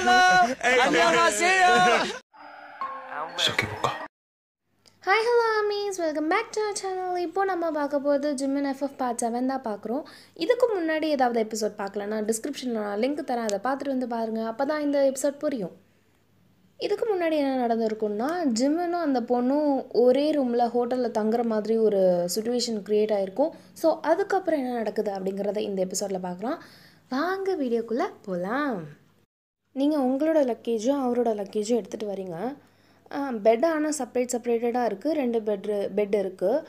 Hi hello அமீஸ் welcome back to channel இப்போ நம்ம பார்க்க போகிறது ஜிம்மின் எஃப்எஃப் பார்ட் செவன் தான் பார்க்குறோம் இதுக்கு முன்னாடி ஏதாவது எபிசோட் பார்க்கலன்னா டிஸ்கிரிப்ஷனில் நான் லிங்க் தரேன் அதை பார்த்துட்டு வந்து பாருங்கள் அப்போ தான் இந்த எபிசோட் புரியும் இதுக்கு முன்னாடி என்ன நடந்திருக்குன்னா ஜிம்முனும் அந்த பொண்ணும் ஒரே ரூமில் ஹோட்டலில் தங்குற மாதிரி ஒரு சுச்சுவேஷன் க்ரியேட் ஆகிருக்கும் ஸோ அதுக்கப்புறம் என்ன நடக்குது அப்படிங்கிறத இந்த எபிசோடில் பார்க்கலாம் வாங்க வீடியோக்குள்ளே போகலாம் நீங்கள் உங்களோட லக்கேஜும் அவரோட லக்கேஜும் எடுத்துகிட்டு வரீங்க பெட் ஆனால் செப்பரேட் செப்பரேட்டடாக இருக்குது ரெண்டு பெட்ரு பெட் இருக்குது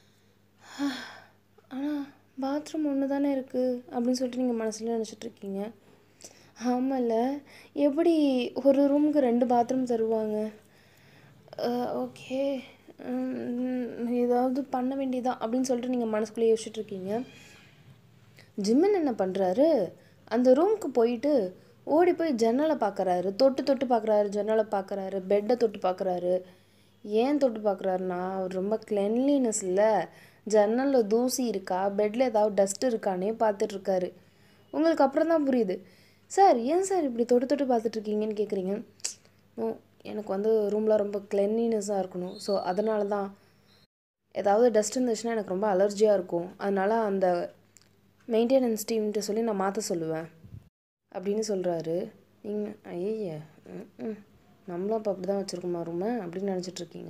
ஆனால் பாத்ரூம் ஒன்று தானே இருக்குது அப்படின்னு சொல்லிட்டு நீங்கள் மனசில் நினச்சிட்ருக்கீங்க ஆமாம்ல எப்படி ஒரு ரூமுக்கு ரெண்டு பாத்ரூம் தருவாங்க ஓகே ஏதாவது பண்ண வேண்டியதான் அப்படின்னு சொல்லிட்டு நீங்கள் மனசுக்குள்ளே யோசிச்சுட்ருக்கீங்க ஜிம்மன் என்ன பண்ணுறாரு அந்த ரூமுக்கு போயிட்டு ஓடி போய் ஜன்னலை பார்க்குறாரு தொட்டு தொட்டு பார்க்குறாரு ஜன்னலை பார்க்குறாரு பெட்டை தொட்டு பார்க்குறாரு ஏன் தொட்டு பார்க்குறாருன்னா அவர் ரொம்ப கிளென்லினஸ் இல்லை ஜன்னலில் தூசி இருக்கா பெட்டில் ஏதாவது டஸ்ட் இருக்கானே பார்த்துட்ருக்காரு உங்களுக்கு அப்புறம் தான் புரியுது சார் ஏன் சார் இப்படி தொட்டு தொட்டு பார்த்துட்ருக்கீங்கன்னு கேட்குறீங்க ஓ எனக்கு வந்து ரூமில் ரொம்ப கிளென்லினஸாக இருக்கணும் ஸோ அதனால தான் ஏதாவது டஸ்ட் இருந்துச்சுன்னா எனக்கு ரொம்ப அலர்ஜியாக இருக்கும் அதனால் அந்த மெயின்டெனன்ஸ் டீம்கிட்ட சொல்லி நான் மாற்ற சொல்லுவேன் அப்படின்னு சொல்கிறாரு நீங்கள் ஐய நம்மளும் அப்போ அப்படி தான் வச்சுருக்கோமா ரூமை அப்படின்னு நினச்சிட்ருக்கீங்க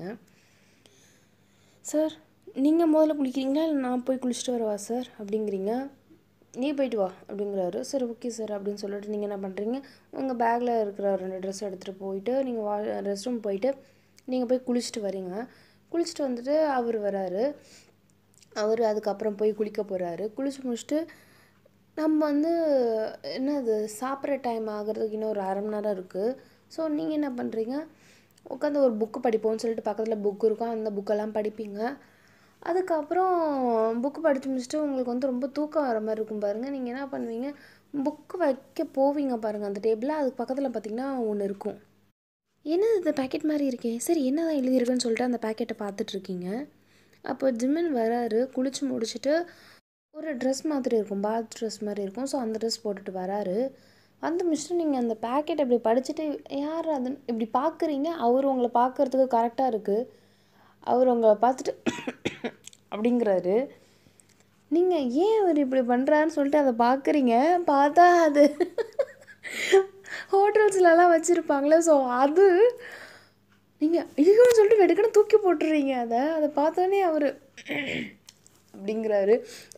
சார் நீங்கள் முதல்ல குளிக்கிறீங்களா இல்லை நான் போய் குளிச்சுட்டு வரவா சார் அப்படிங்கிறீங்க நீ போயிட்டு வா அப்படிங்கிறாரு சரி ஓகே சார் அப்படின்னு சொல்லிட்டு நீங்கள் என்ன பண்ணுறீங்க உங்கள் பேக்கில் இருக்கிற ரெண்டு ட்ரெஸ் எடுத்துகிட்டு போயிட்டு நீங்கள் வா ரெஸ்ட் ரூம் போயிட்டு நீங்கள் போய் குளிச்சுட்டு வரீங்க குளிச்சுட்டு வந்துட்டு அவர் வராரு அவர் அதுக்கப்புறம் போய் குளிக்க போகிறாரு குளிச்சு முடிச்சுட்டு நம்ம வந்து என்னது சாப்பிட்ற டைம் ஆகிறதுக்கு இன்னும் ஒரு அரை மணி நேரம் இருக்குது ஸோ நீங்கள் என்ன பண்ணுறீங்க உட்காந்து ஒரு புக்கு படிப்போம்னு சொல்லிட்டு பக்கத்தில் புக் இருக்கும் அந்த புக்கெல்லாம் படிப்பீங்க அதுக்கப்புறம் புக்கு படித்து முடிச்சுட்டு உங்களுக்கு வந்து ரொம்ப தூக்கம் வர மாதிரி இருக்கும் பாருங்கள் நீங்கள் என்ன பண்ணுவீங்க புக்கு வைக்க போவீங்க பாருங்கள் அந்த டேபிளில் அதுக்கு பக்கத்தில் பார்த்திங்கன்னா ஒன்று இருக்கும் என்னது இந்த பேக்கெட் மாதிரி இருக்கே சரி என்ன தான் எழுதியிருக்குன்னு சொல்லிட்டு அந்த பேக்கெட்டை பார்த்துட்ருக்கீங்க அப்போ ஜிம்மன் வராரு குளிச்சு முடிச்சுட்டு ஒரு ட்ரெஸ் மாதிரி இருக்கும் பாத் ட்ரெஸ் மாதிரி இருக்கும் ஸோ அந்த ட்ரெஸ் போட்டுட்டு வராரு வந்து முடிச்சுட்டு நீங்கள் அந்த பேக்கெட் இப்படி படிச்சுட்டு யார் அது இப்படி பார்க்குறீங்க அவர் உங்களை பார்க்குறதுக்கு கரெக்டாக இருக்குது அவர் உங்களை பார்த்துட்டு அப்படிங்கிறாரு நீங்கள் ஏன் அவர் இப்படி பண்ணுறாருன்னு சொல்லிட்டு அதை பார்க்குறீங்க பார்த்தா அது ஹோட்டல்ஸ்லலாம் வச்சுருப்பாங்களே ஸோ அது நீங்கள் ஐயோன்னு சொல்லிட்டு வெடுக்கணும் தூக்கி போட்டுறீங்க அதை அதை பார்த்தோன்னே அவர் அப்படிங்கிறாரு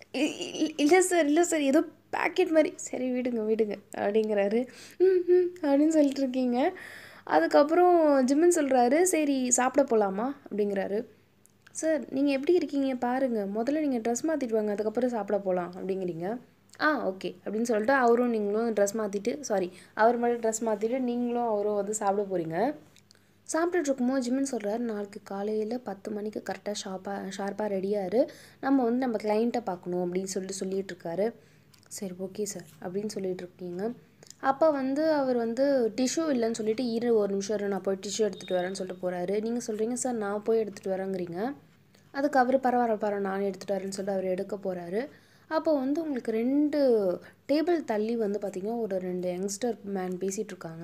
இல்லை சார் இல்லை சார் ஏதோ பேக்கெட் மாதிரி சரி விடுங்க விடுங்க அப்படிங்கிறாரு ம் ம் அப்படின்னு சொல்லிட்டு இருக்கீங்க அதுக்கப்புறம் ஜிம்மன் சொல்கிறாரு சரி சாப்பிட போகலாமா அப்படிங்கிறாரு சார் நீங்கள் எப்படி இருக்கீங்க பாருங்கள் முதல்ல நீங்கள் ட்ரெஸ் மாற்றிட்டு வாங்க அதுக்கப்புறம் சாப்பிட போகலாம் அப்படிங்கிறீங்க ஆ ஓகே அப்படின்னு சொல்லிட்டு அவரும் நீங்களும் ட்ரெஸ் மாற்றிட்டு சாரி அவர் மட்டும் ட்ரெஸ் மாற்றிட்டு நீங்களும் அவரும் வந்து சாப்பிட போகிறீங்க சாப்பிட்டுட்டு இருக்கும்போது ஜிம்மின் சொல்கிறாரு நாளைக்கு காலையில் பத்து மணிக்கு கரெக்டாக ஷாப்பாக ஷார்ப்பாக ரெடியாரு நம்ம வந்து நம்ம கிளைண்ட்டை பார்க்கணும் அப்படின்னு சொல்லிட்டு சொல்லிகிட்டு இருக்காரு சரி ஓகே சார் அப்படின்னு சொல்லிட்டு இருக்கீங்க அப்போ வந்து அவர் வந்து டிஷ்யூ இல்லைன்னு சொல்லிட்டு இரு ஒரு நிமிஷம் இரு நான் போய் டிஷ்யூ எடுத்துகிட்டு வரேன்னு சொல்லிட்டு போகிறாரு நீங்கள் சொல்கிறீங்க சார் நான் போய் எடுத்துகிட்டு வரேங்கிறீங்க அதுக்கு அவர் பரவாயில்ல பரவாயில்ல நான் எடுத்துகிட்டு வரேன்னு சொல்லிட்டு அவர் எடுக்க போகிறாரு அப்போ வந்து உங்களுக்கு ரெண்டு டேபிள் தள்ளி வந்து பார்த்திங்கன்னா ஒரு ரெண்டு யங்ஸ்டர் மேன் பேசிகிட்டு இருக்காங்க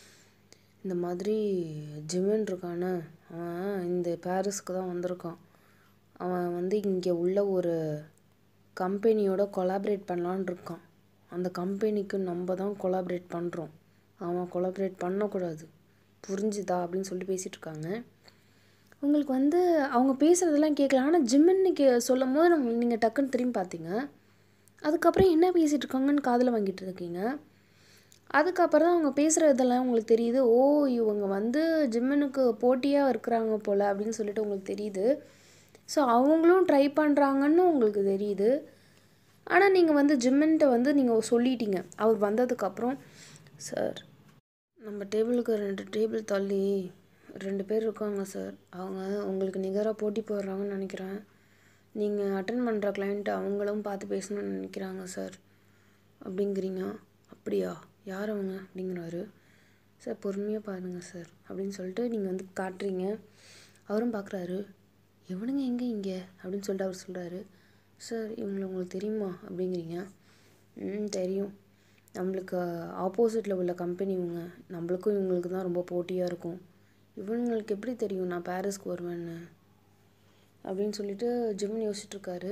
இந்த மாதிரி ஜிம்மன் இருக்கானே அவன் இந்த பாரிஸ்க்கு தான் வந்திருக்கான் அவன் வந்து இங்கே உள்ள ஒரு கம்பெனியோட கொலாபரேட் பண்ணலான் இருக்கான் அந்த கம்பெனிக்கு நம்ம தான் கொலாபரேட் பண்ணுறோம் அவன் கொலாபரேட் பண்ணக்கூடாது புரிஞ்சுதா அப்படின்னு சொல்லிட்டு பேசிகிட்டு இருக்காங்க உங்களுக்கு வந்து அவங்க பேசுகிறதெல்லாம் கேட்கல ஆனால் ஜிம்முன்னு கே சொல்லும் போது நம்ம நீங்கள் டக்குன்னு திரும்பி பார்த்தீங்க அதுக்கப்புறம் என்ன பேசிகிட்டு இருக்காங்கன்னு காதில் வாங்கிட்டு இருக்கீங்க அதுக்கப்புறம் தான் அவங்க பேசுகிற இதெல்லாம் உங்களுக்கு தெரியுது ஓ இவங்க வந்து ஜிம்மனுக்கு போட்டியாக இருக்கிறாங்க போல் அப்படின்னு சொல்லிட்டு உங்களுக்கு தெரியுது ஸோ அவங்களும் ட்ரை பண்ணுறாங்கன்னு உங்களுக்கு தெரியுது ஆனால் நீங்கள் வந்து ஜிம்மன்ட்ட வந்து நீங்கள் சொல்லிட்டீங்க அவர் வந்ததுக்கப்புறம் சார் நம்ம டேபிளுக்கு ரெண்டு டேபிள் தள்ளி ரெண்டு பேர் இருக்காங்க சார் அவங்க உங்களுக்கு நிகராக போட்டி போடுறாங்கன்னு நினைக்கிறேன் நீங்கள் அட்டன் பண்ணுற கிளைண்ட்டு அவங்களும் பார்த்து பேசணும்னு நினைக்கிறாங்க சார் அப்படிங்கிறீங்க அப்படியா யார் அவங்க அப்படிங்கிறாரு சார் பொறுமையாக பாருங்கள் சார் அப்படின்னு சொல்லிட்டு நீங்கள் வந்து காட்டுறீங்க அவரும் பார்க்குறாரு இவனுங்க எங்கே இங்கே அப்படின்னு சொல்லிட்டு அவர் சொல்கிறாரு சார் இவங்களை உங்களுக்கு தெரியுமா அப்படிங்கிறீங்க ம் தெரியும் நம்மளுக்கு ஆப்போசிட்டில் உள்ள கம்பெனி இவங்க நம்மளுக்கும் இவங்களுக்கு தான் ரொம்ப போட்டியாக இருக்கும் இவங்களுக்கு எப்படி தெரியும் நான் பாரிஸ்க்கு வருவேன்னு அப்படின்னு சொல்லிட்டு ஜிம்னு யோசிச்சுட்ருக்காரு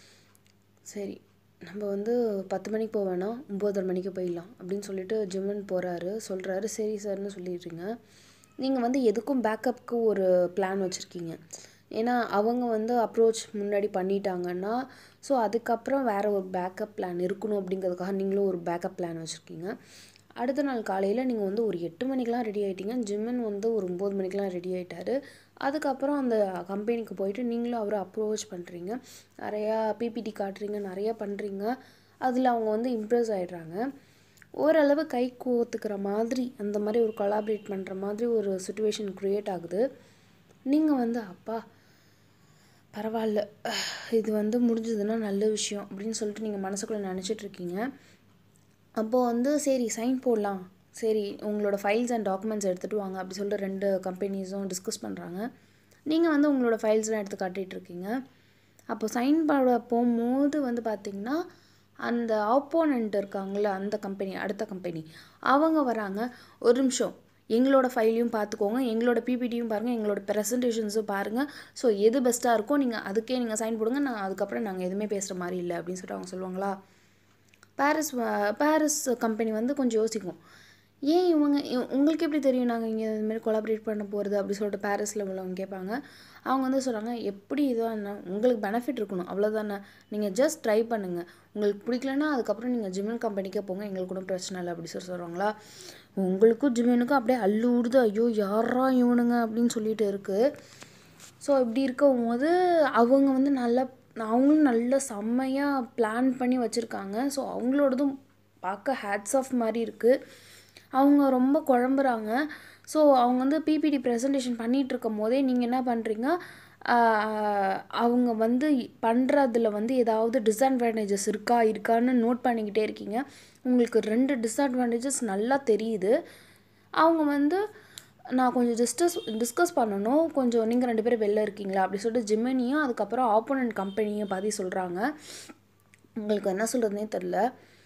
சரி நம்ம வந்து பத்து மணிக்கு போக வேணாம் ஒம்போதரை மணிக்கு போயிடலாம் அப்படின்னு சொல்லிட்டு ஜிம்முன்னு போகிறாரு சொல்கிறாரு சரி சார்னு சொல்லிடுறீங்க நீங்கள் வந்து எதுக்கும் பேக்கப்புக்கு ஒரு பிளான் வச்சுருக்கீங்க ஏன்னா அவங்க வந்து அப்ரோச் முன்னாடி பண்ணிட்டாங்கன்னா ஸோ அதுக்கப்புறம் வேறு ஒரு பேக்கப் பிளான் இருக்கணும் அப்படிங்கிறதுக்காக நீங்களும் ஒரு பேக்கப் பிளான் வச்சுருக்கீங்க அடுத்த நாள் காலையில் நீங்கள் வந்து ஒரு எட்டு மணிக்கெலாம் ரெடி ஆகிட்டீங்க ஜிம்மன் வந்து ஒரு ஒம்பது மணிக்கெலாம் ரெடி ஆகிட்டாரு அதுக்கப்புறம் அந்த கம்பெனிக்கு போயிட்டு நீங்களும் அவரை அப்ரோச் பண்ணுறீங்க நிறையா பிபிடி காட்டுறீங்க நிறையா பண்ணுறீங்க அதில் அவங்க வந்து இம்ப்ரெஸ் ஆகிடுறாங்க ஓரளவு கை கோத்துக்கிற மாதிரி அந்த மாதிரி ஒரு கொலாபரேட் பண்ணுற மாதிரி ஒரு சுச்சுவேஷன் க்ரியேட் ஆகுது நீங்கள் வந்து அப்பா பரவாயில்ல இது வந்து முடிஞ்சதுன்னா நல்ல விஷயம் அப்படின்னு சொல்லிட்டு நீங்கள் மனசுக்குள்ளே நினச்சிட்ருக்கீங்க அப்போது வந்து சரி சைன் போடலாம் சரி உங்களோட ஃபைல்ஸ் அண்ட் டாக்குமெண்ட்ஸ் எடுத்துகிட்டு வாங்க அப்படி சொல்லிட்டு ரெண்டு கம்பெனிஸும் டிஸ்கஸ் பண்ணுறாங்க நீங்கள் வந்து உங்களோட ஃபைல்ஸ்லாம் எடுத்து காட்டிகிட்ருக்கீங்க அப்போ சைன் போட போகும்போது வந்து பார்த்திங்கன்னா அந்த ஆப்போனண்ட் இருக்காங்கள அந்த கம்பெனி அடுத்த கம்பெனி அவங்க வராங்க ஒரு நிமிஷம் எங்களோட ஃபைலையும் பார்த்துக்கோங்க எங்களோட பிபிடியும் பாருங்கள் எங்களோட ப்ரெசன்டேஷன்ஸும் பாருங்கள் ஸோ எது பெஸ்ட்டாக இருக்கோ நீங்கள் அதுக்கே நீங்கள் சைன் போடுங்க நான் அதுக்கப்புறம் நாங்கள் எதுவுமே பேசுகிற மாதிரி இல்லை அப்படின்னு சொல்லிட்டு அவங்க சொல்லுவாங்களா பாரிஸ் பாரிஸ் கம்பெனி வந்து கொஞ்சம் யோசிக்கும் ஏன் இவங்க உங்களுக்கு எப்படி தெரியும் நாங்கள் இங்கே இதுமாரி கொலாபரேட் பண்ண போகிறது அப்படி சொல்லிட்டு பாரிஸில் உள்ளவங்க கேட்பாங்க அவங்க வந்து சொல்கிறாங்க எப்படி இதாக உங்களுக்கு பெனிஃபிட் இருக்கணும் அவ்வளோதானே நீங்கள் ஜஸ்ட் ட்ரை பண்ணுங்கள் உங்களுக்கு பிடிக்கலன்னா அதுக்கப்புறம் நீங்கள் ஜிம்மன் கம்பெனிக்கே போங்க எங்களுக்கு கூட பிரச்சனை இல்லை அப்படி சொல்லி சொல்கிறாங்களா உங்களுக்கும் ஜிம்மனுக்கும் அப்படியே அள்ளு விடுது ஐயோ யாரா இவனுங்க அப்படின்னு சொல்லிட்டு இருக்குது ஸோ இப்படி இருக்கும் போது அவங்க வந்து நல்லா அவங்களும் நல்ல செம்மையாக பிளான் பண்ணி வச்சுருக்காங்க ஸோ அவங்களோடதும் பார்க்க ஹேட்ஸ் ஆஃப் மாதிரி இருக்குது அவங்க ரொம்ப குழம்புறாங்க ஸோ அவங்க வந்து பிபிடி ப்ரெசன்டேஷன் பண்ணிகிட்டு இருக்கும் போதே நீங்கள் என்ன பண்ணுறீங்க அவங்க வந்து பண்ணுறதுல வந்து ஏதாவது டிஸ்அட்வான்டேஜஸ் இருக்கா இருக்கான்னு நோட் பண்ணிக்கிட்டே இருக்கீங்க உங்களுக்கு ரெண்டு டிஸ்அட்வான்டேஜஸ் நல்லா தெரியுது அவங்க வந்து நான் கொஞ்சம் டிஸ்கஸ் டிஸ்கஸ் பண்ணணும் கொஞ்சம் நீங்கள் ரெண்டு பேரும் வெளில இருக்கீங்களா அப்படி சொல்லிட்டு ஜிம்மினியும் அதுக்கப்புறம் ஆப்போனண்ட் கம்பெனியும் பற்றி சொல்கிறாங்க உங்களுக்கு என்ன சொல்கிறதுனே தெரில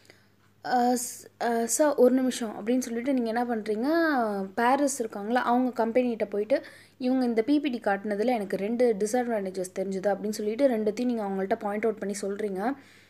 சார் ஒரு நிமிஷம் அப்படின்னு சொல்லிட்டு நீங்கள் என்ன பண்ணுறீங்க பாரிஸ் இருக்காங்களா அவங்க கம்பெனிகிட்ட போயிட்டு இவங்க இந்த பிபிடி காட்டினதில் எனக்கு ரெண்டு டிஸ்அட்வான்டேஜஸ் தெரிஞ்சுது அப்படின்னு சொல்லிட்டு ரெண்டுத்தையும் நீங்கள் அவங்கள்ட்ட பாயிண்ட் அவுட் பண்ணி சொல்கிறீங்க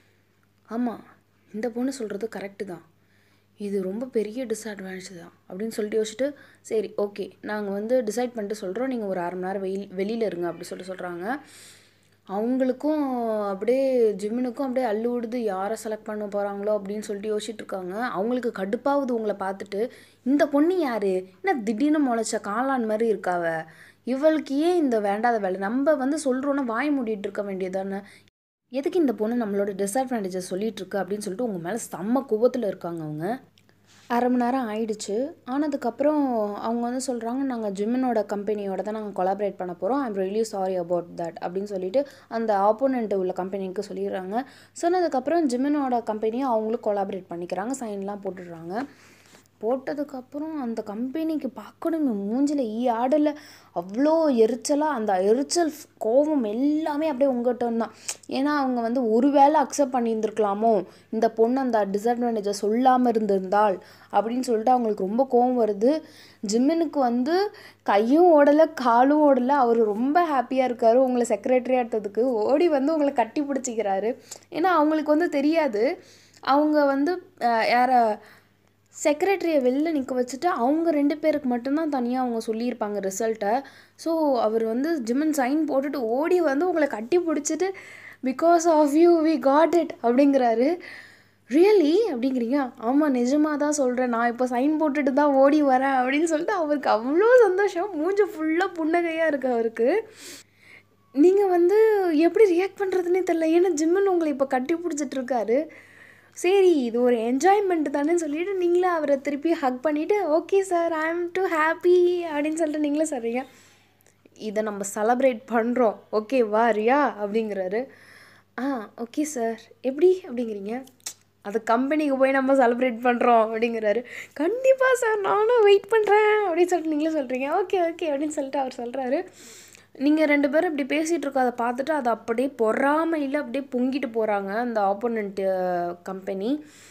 ஆமாம் இந்த பொண்ணு சொல்கிறது கரெக்டு தான் இது ரொம்ப பெரிய டிஸ்அட்வான்டேஜ் தான் அப்படின்னு சொல்லிட்டு யோசிச்சுட்டு சரி ஓகே நாங்கள் வந்து டிசைட் பண்ணிட்டு சொல்கிறோம் நீங்கள் ஒரு அரை மணி நேரம் வெயில் வெளியில் இருங்க அப்படி சொல்லிட்டு சொல்கிறாங்க அவங்களுக்கும் அப்படியே ஜிம்முனுக்கும் அப்படியே அள்ளு விடுது யாரை செலக்ட் பண்ண போகிறாங்களோ அப்படின்னு சொல்லிட்டு யோசிச்சுட்டு இருக்காங்க அவங்களுக்கு கடுப்பாகுது உங்களை பார்த்துட்டு இந்த பொண்ணு யார் என்ன திடீர்னு முளைச்ச காளான் மாதிரி இருக்காவ இவளுக்கு ஏன் இந்த வேண்டாத வேலை நம்ம வந்து சொல்கிறோன்னா வாய் மூடிட்டு இருக்க வேண்டியதானே எதுக்கு இந்த பொண்ணு நம்மளோட டிஸ்அட்வான்டேஜஸ் சொல்லிட்டு இருக்கு அப்படின்னு சொல்லிட்டு உங்கள் மேலே செம்ம கோவத்தில் இருக்காங்க அவங்க அரை மணி நேரம் ஆயிடுச்சு ஆனதுக்கப்புறம் அவங்க வந்து சொல்கிறாங்க நாங்கள் ஜிம்மினோட கம்பெனியோட தான் நாங்கள் கொலாபரேட் பண்ண போகிறோம் I'm really sorry about that அப்படின்னு சொல்லிட்டு அந்த ஆப்போனண்ட் உள்ள கம்பெனிக்கு சொல்லிடுறாங்க சொன்னதுக்கப்புறம் ஜிம்மினோட கம்பெனியும் அவங்களும் கொலாபரேட் பண்ணிக்கிறாங்க சைன்லாம் போட்டுடுறாங்க போட்டதுக்கப்புறம் அந்த கம்பெனிக்கு பார்க்கணுமே மூஞ்சில் ஈ ஆடலை அவ்வளோ எரிச்சலாக அந்த எரிச்சல் கோபம் எல்லாமே அப்படியே உங்கள்கிட்ட தான் ஏன்னா அவங்க வந்து ஒரு வேளை அக்செப்ட் பண்ணியிருந்துருக்கலாமோ இந்த பொண்ணு அந்த டிஸ்அட்வான்டேஜை சொல்லாமல் இருந்திருந்தால் அப்படின்னு சொல்லிட்டு அவங்களுக்கு ரொம்ப கோபம் வருது ஜிம்மினுக்கு வந்து கையும் ஓடலை காலும் ஓடலை அவர் ரொம்ப ஹாப்பியாக இருக்கார் உங்களை செக்ரட்டரியாக எடுத்ததுக்கு ஓடி வந்து உங்களை கட்டி பிடிச்சிக்கிறாரு ஏன்னா அவங்களுக்கு வந்து தெரியாது அவங்க வந்து யாரை செக்ரட்டரியை வெளில நிற்க வச்சுட்டு அவங்க ரெண்டு பேருக்கு மட்டும்தான் தனியாக அவங்க சொல்லியிருப்பாங்க ரிசல்ட்டை ஸோ அவர் வந்து ஜிம்மன் சைன் போட்டுட்டு ஓடி வந்து உங்களை கட்டி பிடிச்சிட்டு because of you we got it அப்படிங்கிறாரு ரியலி அப்படிங்கிறீங்க ஆமாம் நிஜமாக தான் சொல்கிறேன் நான் இப்போ சைன் போட்டுட்டு தான் ஓடி வரேன் அப்படின்னு சொல்லிட்டு அவருக்கு அவ்வளோ சந்தோஷம் மூஞ்சி ஃபுல்லாக புன்னகையாக இருக்குது அவருக்கு நீங்கள் வந்து எப்படி ரியாக்ட் பண்ணுறதுனே தெரில ஏன்னா ஜிம்மன் உங்களை இப்போ கட்டி பிடிச்சிட்டு இருக்காரு சரி இது ஒரு என்ஜாய்மெண்ட் தானே சொல்லிட்டு நீங்களே அவரை திருப்பி ஹக் பண்ணிவிட்டு okay sir I am too happy அப்படின்னு சொல்லிட்டு நீங்களே சொல்கிறீங்க இதை நம்ம செலப்ரேட் பண்ணுறோம் ஓகே வா ரியா அப்படிங்கிறாரு ஆ ஓகே சார் எப்படி அப்படிங்கிறீங்க அது கம்பெனிக்கு போய் நம்ம செலிப்ரேட் பண்ணுறோம் அப்படிங்கிறாரு கண்டிப்பாக சார் நானும் வெயிட் பண்ணுறேன் அப்படின்னு சொல்லிட்டு நீங்களே சொல்கிறீங்க ஓகே ஓகே அப்படின்னு சொல்லிட்டு அவர் சொல்கிறாரு நீங்கள் ரெண்டு பேரும் இப்படி பேசிகிட்டு இருக்கோ அதை பார்த்துட்டு அதை அப்படியே பொறாமையில் அப்படியே பொங்கிட்டு போகிறாங்க அந்த ஆப்போனண்ட்டு கம்பெனி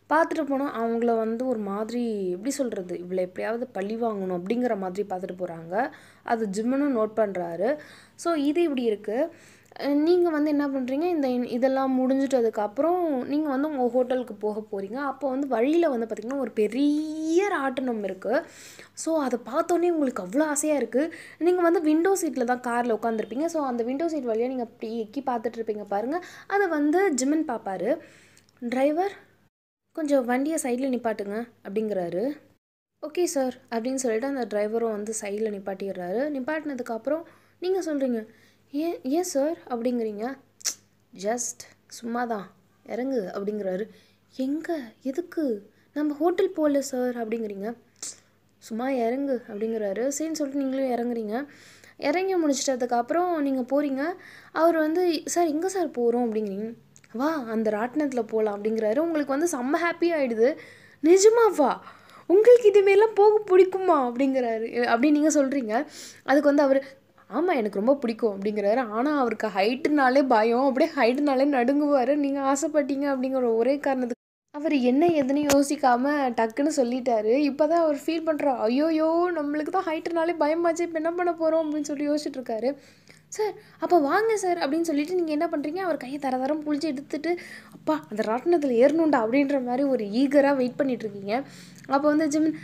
பார்த்துட்டு போனால் அவங்கள வந்து ஒரு மாதிரி எப்படி சொல்கிறது இவளை எப்படியாவது பழி வாங்கணும் அப்படிங்கிற மாதிரி பார்த்துட்டு போகிறாங்க அது ஜிம்முன்னு நோட் பண்ணுறாரு ஸோ இது இப்படி இருக்குது நீங்கள் வந்து என்ன பண்ணுறீங்க இந்த இன்- இதெல்லாம் முடிஞ்சிட்டதுக்கப்புறம் நீங்கள் வந்து உங்கள் ஹோட்டலுக்கு போக போகிறீங்க அப்போ வந்து வழியில் வந்து பார்த்திங்கன்னா ஒரு பெரிய ராட்டினம் இருக்குது ஸோ அதை பார்த்தோன்னே உங்களுக்கு அவ்வளோ ஆசையாக இருக்குது நீங்கள் வந்து விண்டோ சீட்டில் தான் காரில் உட்காந்துருப்பீங்க ஸோ அந்த விண்டோ சீட் வழியாக நீங்கள் அப்படி எக்கி பார்த்துட்டு இருப்பீங்க பாருங்கள் அதை வந்து ஜிம்மன் பார்ப்பாரு டிரைவர் கொஞ்சம் வண்டியை சைடில் நிப்பாட்டுங்க அப்படிங்கிறாரு ஓகே சார் அப்படின்னு சொல்லிட்டு அந்த டிரைவரும் வந்து சைடில் நிப்பாட்டிடுறாரு நிப்பாட்டினதுக்கப்புறம் நீங்கள் சொல்கிறீங்க ஏன் ஏன் சார் அப்படிங்கிறீங்க ஜஸ்ட் சும்மா தான் இறங்கு அப்படிங்கிறாரு எங்கே எதுக்கு நம்ம ஹோட்டல் போகல சார் அப்படிங்கிறீங்க சும்மா இறங்கு அப்படிங்கிறாரு சரின்னு சொல்லிட்டு நீங்களும் இறங்குறீங்க இறங்கி முடிச்சிட்டதுக்கப்புறம் நீங்கள் போகிறீங்க அவர் வந்து சார் எங்கே சார் போகிறோம் அப்படிங்கிறீங்க வா அந்த ராட்டினத்தில் போகலாம் அப்படிங்கிறாரு உங்களுக்கு வந்து செம்ம ஹாப்பி ஆகிடுது நிஜமாவா உங்களுக்கு இதுமாரிலாம் போக பிடிக்குமா அப்படிங்கிறாரு அப்படி நீங்கள் சொல்கிறீங்க அதுக்கு வந்து அவர் ஆமாம் எனக்கு ரொம்ப பிடிக்கும் அப்படிங்கிறாரு ஆனால் அவருக்கு ஹைட்டுனாலே பயம் அப்படியே ஹைட்டுனாலே நடுங்குவார் நீங்கள் ஆசைப்பட்டீங்க அப்படிங்கிற ஒரே காரணத்துக்கு அவர் என்ன எதுன்னு யோசிக்காம டக்குன்னு சொல்லிட்டாரு இப்போ தான் அவர் ஃபீல் பண்ணுறார் ஐயோயோ நம்மளுக்கு தான் ஹைட்டுனாலே பயமாச்சு இப்போ என்ன பண்ண போகிறோம் அப்படின்னு சொல்லி யோசிச்சுட்டு இருக்காரு சார் அப்போ வாங்க சார் அப்படின்னு சொல்லிட்டு நீங்கள் என்ன பண்ணுறீங்க அவர் கையை தர தரம் புளிச்சு எடுத்துட்டு அப்பா அந்த ராட்டினத்தில் ஏறணுண்டா அப்படின்ற மாதிரி ஒரு ஈகராக வெயிட் பண்ணிட்டு இருக்கீங்க அப்போ வந்து ஜிமின்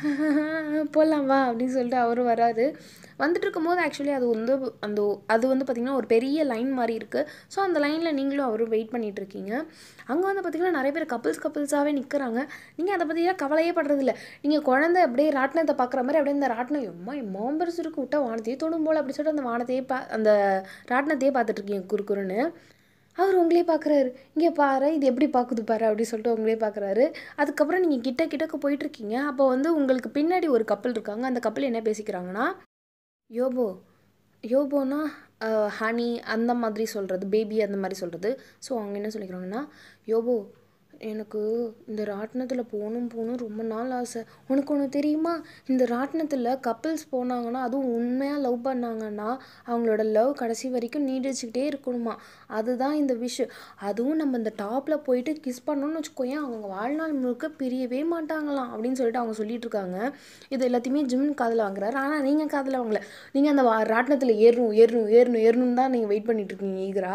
போகலாம் வா அப்படின்னு சொல்லிட்டு அவர் வராரு வந்துட்டு இருக்கும்போது ஆக்சுவலி அது வந்து அந்த அது வந்து பார்த்திங்கன்னா ஒரு பெரிய லைன் மாதிரி இருக்குது ஸோ அந்த லைனில் நீங்களும் அவரும் வெயிட் பண்ணிட்டு இருக்கீங்க அங்கே வந்து பார்த்திங்கன்னா நிறைய பேர் கப்புள்ஸ் கப்புள்ஸாகவே நிற்கிறாங்க நீங்கள் அதை பற்றிலாம் கவலையே படுறதில்ல நீங்கள் குழந்தை அப்படியே ராட்டினத்தை பார்க்குற மாதிரி அப்படியே இந்த ராட்டினம் எம்மா எம்மாம் பெருசு இருக்கு விட்டா வானத்தையே தொடும் போல் அப்படி சொல்லிட்டு அந்த வானத்தையே பா அந்த ராட்டினத்தையே பார்த்துட்டு இருக்கீங்க குறுக்குறுன்னு அவர் உங்களே பார்க்குறாரு இங்கே பாரு இது எப்படி பார்க்குது பாரு அப்படின்னு சொல்லிட்டு உங்களே பார்க்குறாரு அதுக்கப்புறம் நீங்கள் கிட்ட கிட்டக்க போயிட்டுருக்கீங்க அப்போ வந்து உங்களுக்கு பின்னாடி ஒரு கப்பல் இருக்காங்க அந்த கப்பல் என்ன பேசிக்கிறாங்கன்னா யோபோ யோபோனா ஹனி அந்த மாதிரி சொல்கிறது பேபி அந்த மாதிரி சொல்கிறது ஸோ அவங்க என்ன சொல்லிக்கிறாங்கன்னா யோபோ எனக்கு இந்த ராட்டினத்தில் போகணும் போகணும் ரொம்ப நாள் ஆசை உனக்கு ஒன்று தெரியுமா இந்த ராட்டினத்தில் கப்பிள்ஸ் போனாங்கன்னா அதுவும் உண்மையாக லவ் பண்ணாங்கன்னா அவங்களோட லவ் கடைசி வரைக்கும் நீடிச்சுக்கிட்டே இருக்கணுமா அதுதான் இந்த விஷ் அதுவும் நம்ம இந்த டாப்பில் போயிட்டு கிஸ் பண்ணோம்னு வச்சுக்கோயேன் அவங்க வாழ்நாள் முழுக்க பிரியவே மாட்டாங்களாம் அப்படின்னு சொல்லிட்டு அவங்க சொல்லிட்டு இருக்காங்க இது எல்லாத்தையுமே ஜிம் காதில் வாங்குறாரு ஆனால் நீங்கள் காதில் வாங்கல நீங்கள் அந்த வா- ராட்டினத்தில் ஏறணும் ஏறணும் ஏறணும் ஏறணும் தான் நீங்கள் வெயிட் பண்ணிட்டு இருக்கீங்க ஈகரா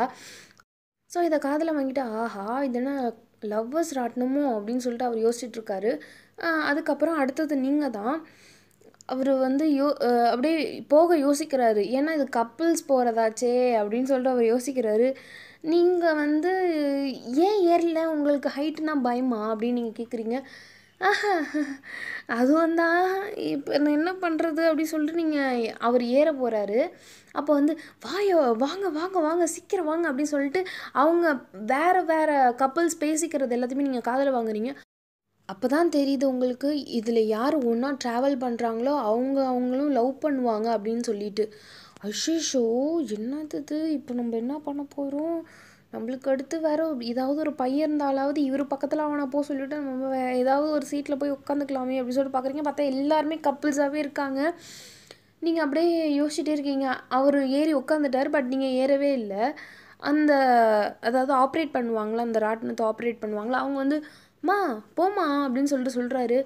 ஸோ இதை காதில் வாங்கிட்டு ஆஹா இது என்ன லவ்வர்ஸ் ராட்டினமோ அப்படின்னு சொல்லிட்டு அவர் யோசிச்சுட்டு இருக்காரு ஆஹ் அதுக்கப்புறம் அடுத்தது நீங்கள் தான் அவர் வந்து யோ அஹ் அப்படியே போக யோசிக்கிறாரு ஏன்னா இது கப்புள்ஸ் போகிறதாச்சே அப்படின்னு சொல்லிட்டு அவர் யோசிக்கிறாரு நீங்கள் வந்து ஏன் ஏறல உங்களுக்கு ஹைட்டுனா பயமா அப்படின்னு நீங்கள் கேட்குறீங்க ஆஹா அதுவும் தான் இப்போ நான் என்ன பண்ணுறது அப்படின்னு சொல்லிட்டு நீங்கள் அவர் ஏற போகிறாரு அப்போ வந்து வாயோ வாங்க வாங்க வாங்க சீக்கிரம் வாங்க அப்படின்னு சொல்லிட்டு அவங்க வேற வேற கப்புள்ஸ் பேசிக்கிறது எல்லாத்தையுமே நீங்கள் காதில் வாங்குறீங்க அப்போ தான் தெரியுது உங்களுக்கு இதில் யார் ஒன்றா ட்ராவல் பண்ணுறாங்களோ அவங்க அவங்களும் லவ் பண்ணுவாங்க அப்படின்னு சொல்லிட்டு அஷிஷோ என்னது இது இப்போ நம்ம என்ன பண்ண போகிறோம் நம்மளுக்கு அடுத்து வேற ஏதாவது ஒரு பையன் இருந்தாலாவது இவர் பக்கத்தில் அவனை போக சொல்லிட்டு நம்ம வே- ஏதாவது ஒரு சீட்டில் போய் உட்காந்துக்கலாமே அப்படின்னு சொல்லிட்டு பார்க்குறீங்க பார்த்தா எல்லாருமே கப்புள்ஸாகவே இருக்காங்க நீங்கள் அப்படியே யோசிச்சுட்டே இருக்கீங்க அவர் ஏறி உட்காந்துட்டார் பட் நீங்கள் ஏறவே இல்லை அந்த அதாவது ஆப்ரேட் பண்ணுவாங்களா அந்த ராட்டினத்தை ஆப்ரேட் பண்ணுவாங்களா அவங்க வந்து மா போம்மா அப்படின்னு சொல்லிட்டு சொல்கிறாரு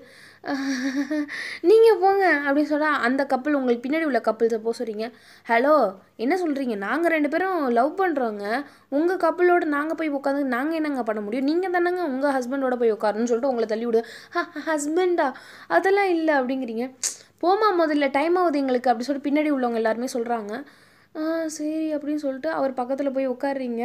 நீங்கள் போங்க அப்படின்னு சொன்னால் அந்த கப்பல் உங்களுக்கு பின்னாடி உள்ள கப்பல்ஸை போக சொல்கிறீங்க ஹலோ என்ன சொல்கிறீங்க நாங்கள் ரெண்டு பேரும் லவ் பண்ணுறோங்க உங்கள் கப்பலோட நாங்கள் போய் உட்காந்து நாங்கள் என்னங்க பண்ண முடியும் நீங்கள் தானேங்க உங்கள் ஹஸ்பண்டோட போய் உட்காருன்னு சொல்லிட்டு உங்களை தள்ளி விடு ஹஸ்பண்டா அதெல்லாம் இல்லை அப்படிங்கிறீங்க போமா முதல்ல டைம் ஆகுது எங்களுக்கு அப்படி சொல்லிட்டு பின்னாடி உள்ளவங்க எல்லாருமே சொல்கிறாங்க சரி அப்படின்னு சொல்லிட்டு அவர் பக்கத்தில் போய் உட்காடுறீங்க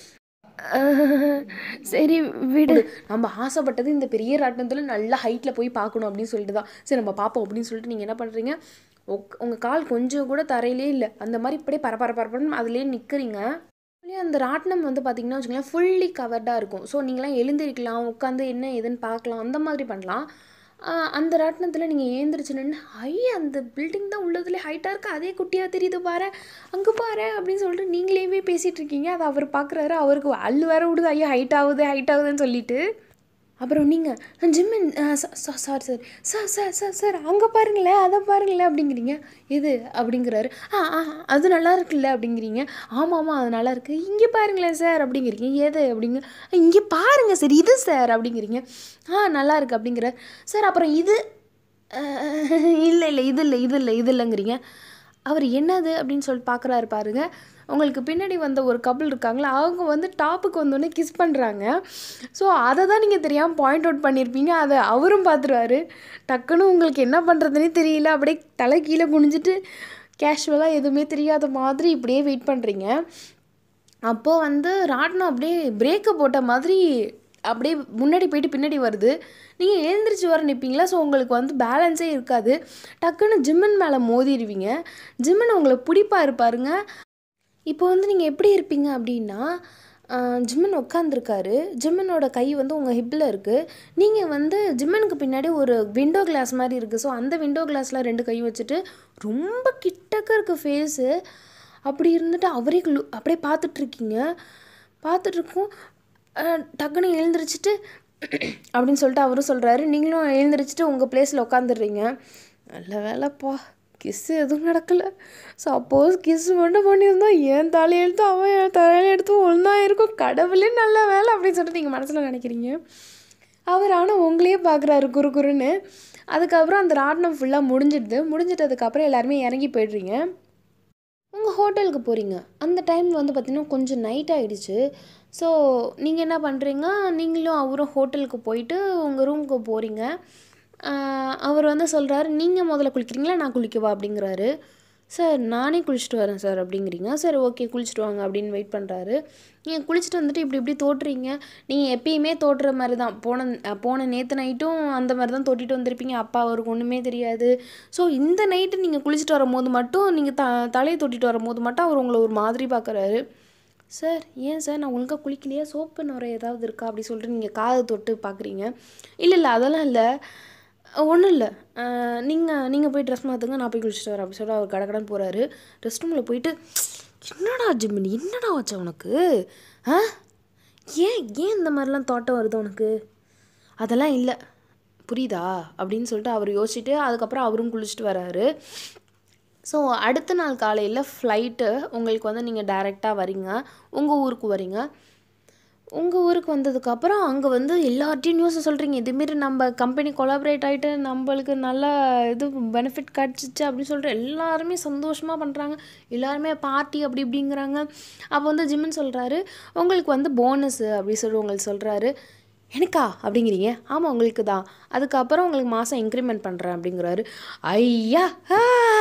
சரி விடு நம்ம ஆசைப்பட்டது இந்த பெரிய ராட்டினத்தில் நல்ல ஹைட்டில் போய் பார்க்கணும் அப்படின்னு சொல்லிட்டு தான் சரி நம்ம பார்ப்போம் அப்படின்னு சொல்லிட்டு நீங்கள் என்ன பண்ணுறீங்க உக் உங்கள் கால் கொஞ்சம் கூட தரையிலே இல்லை அந்த மாதிரி இப்படியே பரபர பரபரன்னு அதுலேயே நிற்கிறீங்க அந்த ராட்டினம் வந்து பார்த்தீங்கன்னா வச்சுக்கோங்களேன் ஃபுல்லி கவர்டாக இருக்கும் ஸோ நீங்களாம் எழுந்திருக்கலாம் உட்காந்து என்ன ஏதுன்னு பார்க்கலாம் அந்த மாதிரி பண்ணலாம் ஆஹ் அந்த ராட்டினத்தில் நீங்கள் ஏந்திரிச்சு நின்று ஐ அந்த பில்டிங் தான் உள்ளதுலே ஹைட்டாக இருக்குது அதே குட்டியாக தெரியுது பாரு அங்கே பாரு அப்படின்னு சொல்லிட்டு நீங்களேவே பேசிகிட்டு இருக்கீங்க அதை அவர் பார்க்குறாரு அவருக்கு அள்ளு வேற விடுது ஐயா ஹைட் ஆகுது ஹைட் ஆகுதுன்னு சொல்லிட்டு அப்புறம் நீங்கள் ஜிம்மின் sorry sir sir sir sir sir அங்கே பாருங்களேன் அதை பாருங்களேன் அப்படிங்கிறீங்க எது அப்படிங்கிறாரு ஆ ஆ அது நல்லா இருக்குல்ல அப்படிங்கிறீங்க ஆமாம் ஆமாம் அது நல்லா இருக்கு இங்கே பாருங்களேன் சார் அப்படிங்கிறீங்க எது அப்படிங்க இங்கே பாருங்கள் சார் இது சார் அப்படிங்கிறீங்க ஆ நல்லா இருக்கு அப்படிங்கிறார் சார் அப்புறம் இது இல்லை இல்லை இது இல்லை இது இல்லை இது இல்லைங்கிறீங்க அவர் என்னது அப்படின்னு சொல்லிட்டு பார்க்குறாரு பாருங்க உங்களுக்கு பின்னாடி வந்த ஒரு கப்பல் இருக்காங்களா அவங்க வந்து டாப்புக்கு வந்தோடனே கிஸ் பண்ணுறாங்க ஸோ அதை தான் நீங்கள் தெரியாமல் பாயிண்ட் அவுட் பண்ணியிருப்பீங்க அதை அவரும் பார்த்துருவாரு டக்குன்னு உங்களுக்கு என்ன பண்ணுறதுனே தெரியல அப்படியே தலை கீழே குனிஞ்சிட்டு கேஷுவலாக எதுவுமே தெரியாத மாதிரி இப்படியே வெயிட் பண்ணுறீங்க அப்போது வந்து ராட்டினம் அப்படியே பிரேக்கை போட்ட மாதிரி அப்படியே முன்னாடி போயிட்டு பின்னாடி வருது நீங்கள் எழுந்திரிச்சு வர நிற்பீங்களா ஸோ உங்களுக்கு வந்து பேலன்ஸே இருக்காது டக்குன்னு ஜிம்மன் மேலே மோதிடுவீங்க ஜிம்மன் உங்களை பிடிப்பா இருப்பாருங்க இப்போ வந்து நீங்கள் எப்படி இருப்பீங்க அப்படின்னா ஆஹ், ஜிம்மன் உட்காந்துருக்காரு ஜிம்மனோட கை வந்து உங்கள் ஹிப்பில் இருக்குது நீங்கள் வந்து ஜிம்மனுக்கு பின்னாடி ஒரு விண்டோ கிளாஸ் மாதிரி இருக்குது ஸோ அந்த விண்டோ கிளாஸில் ரெண்டு கை வச்சுட்டு ரொம்ப கிட்டக்க இருக்க ஃபேஸு அப்படி இருந்துட்டு அவரே கு- அப்படியே பார்த்துட்ருக்கீங்க பார்த்துட்ருக்கோம் டக்குன்னு எழுந்திரிச்சிட்டு அப்படின்னு சொல்லிட்டு அவரும் சொல்கிறாரு நீங்களும் எழுந்திரிச்சிட்டு உங்கள் பிளேஸில் உட்காந்துடுறீங்க நல்ல வேலைப்பா கிஸ்ஸு எதுவும் நடக்கலை சப்போஸ் கிஸ் மட்டும் பண்ணியிருந்தோம் என் தலையெழுத்து அவன் என் தலையெழுத்து ஒன்றா இருக்கும் கடவுளே நல்ல வேலை அப்படின்னு சொல்லிட்டு நீங்கள் மனசில் நினைக்கிறீங்க அவர் ஆனால் உங்களையே பார்க்குறாரு குறு குறுன்னு அதுக்கப்புறம் அந்த ராட்டினம் ஃபுல்லாக முடிஞ்சிடுது முடிஞ்சிட்டதுக்கப்புறம் எல்லாருமே இறங்கி போயிடுறீங்க உங்கள் ஹோட்டலுக்கு போகிறீங்க அந்த டைம் வந்து பார்த்திங்கன்னா கொஞ்சம் நைட் ஆகிடுச்சு ஸோ நீங்கள் என்ன பண்ணுறீங்க நீங்களும் அவரும் ஹோட்டலுக்கு போயிட்டு உங்கள் ரூமுக்கு போகிறீங்க அவர் வந்து சொல்கிறாரு நீங்கள் முதல்ல குளிக்கிறீங்களா நான் குளிக்கவா அப்படிங்கிறாரு சார் நானே குளிச்சுட்டு வரேன் சார் அப்படிங்கிறீங்க சரி ஓகே குளிச்சுட்டு வாங்க அப்படின்னு வெயிட் பண்ணுறாரு நீங்கள் குளிச்சுட்டு வந்துட்டு இப்படி இப்படி தோட்டுறீங்க நீங்கள் எப்பயுமே தோட்டுற மாதிரி தான் போன அஹ் போன நேற்று நைட்டும் அந்த மாதிரி தான் தோட்டிட்டு வந்திருப்பீங்க அப்பா அவருக்கு ஒன்றுமே தெரியாது ஸோ இந்த நைட்டு நீங்கள் குளிச்சுட்டு வரும்போது மட்டும் நீங்கள் த தலையை தொட்டிட்டு வரும்போது மட்டும் அவர் உங்களை ஒரு மாதிரி பார்க்குறாரு சார் ஏன் சார் நான் ஒழுங்காக குளிக்கலையா சோப்பு நுரை ஏதாவது இருக்கா அப்படி சொல்லிட்டு நீங்கள் காதை தொட்டு பார்க்குறீங்க இல்லை இல்லை அதெல்லாம் இல்லை ஒன்றும் இல்லை நீங்கள் நீங்கள் போய் ட்ரெஸ் மாற்றுங்க நான் போய் குளிச்சுட்டு வரேன் அப்படி சொல்லிட்டு அவர் கடகடன்னு போகிறாரு ரெஸ்ட் ரூமில் போயிட்டு என்னடா ஜிம்மினி என்னடா வச்ச உனக்கு ஆ ஏன் ஏன் இந்த மாதிரிலாம் தோட்டம் வருது உனக்கு அதெல்லாம் இல்லை புரியுதா அப்படின்னு சொல்லிட்டு அவர் யோசிச்சுட்டு அதுக்கப்புறம் அவரும் குளிச்சுட்டு வராரு ஸோ அடுத்த நாள் காலையில் ஃப்ளைட்டு உங்களுக்கு வந்து நீங்கள் டைரெக்டாக வரீங்க உங்கள் ஊருக்கு வரீங்க உங்கள் ஊருக்கு வந்ததுக்கப்புறம் அங்கே வந்து எல்லார்ட்டையும் நியூஸை சொல்கிறீங்க இதுமாரி நம்ம கம்பெனி கொலாபரேட் ஆகிட்டு நம்மளுக்கு நல்ல இது பெனிஃபிட் கிடச்சிச்சு அப்படின்னு சொல்லிட்டு எல்லாருமே சந்தோஷமாக பண்ணுறாங்க எல்லாருமே பார்ட்டி அப்படி இப்படிங்கிறாங்க அப்போ வந்து ஜிம்னு சொல்கிறாரு உங்களுக்கு வந்து போனஸ் அப்படி சொல்லி உங்களுக்கு சொல்கிறாரு எனக்கா அப்படிங்கிறீங்க ஆமாம் உங்களுக்கு தான் அதுக்கப்புறம் உங்களுக்கு மாதம் இன்க்ரிமெண்ட் பண்ணுறேன் அப்படிங்கிறாரு ஐயா ஆ,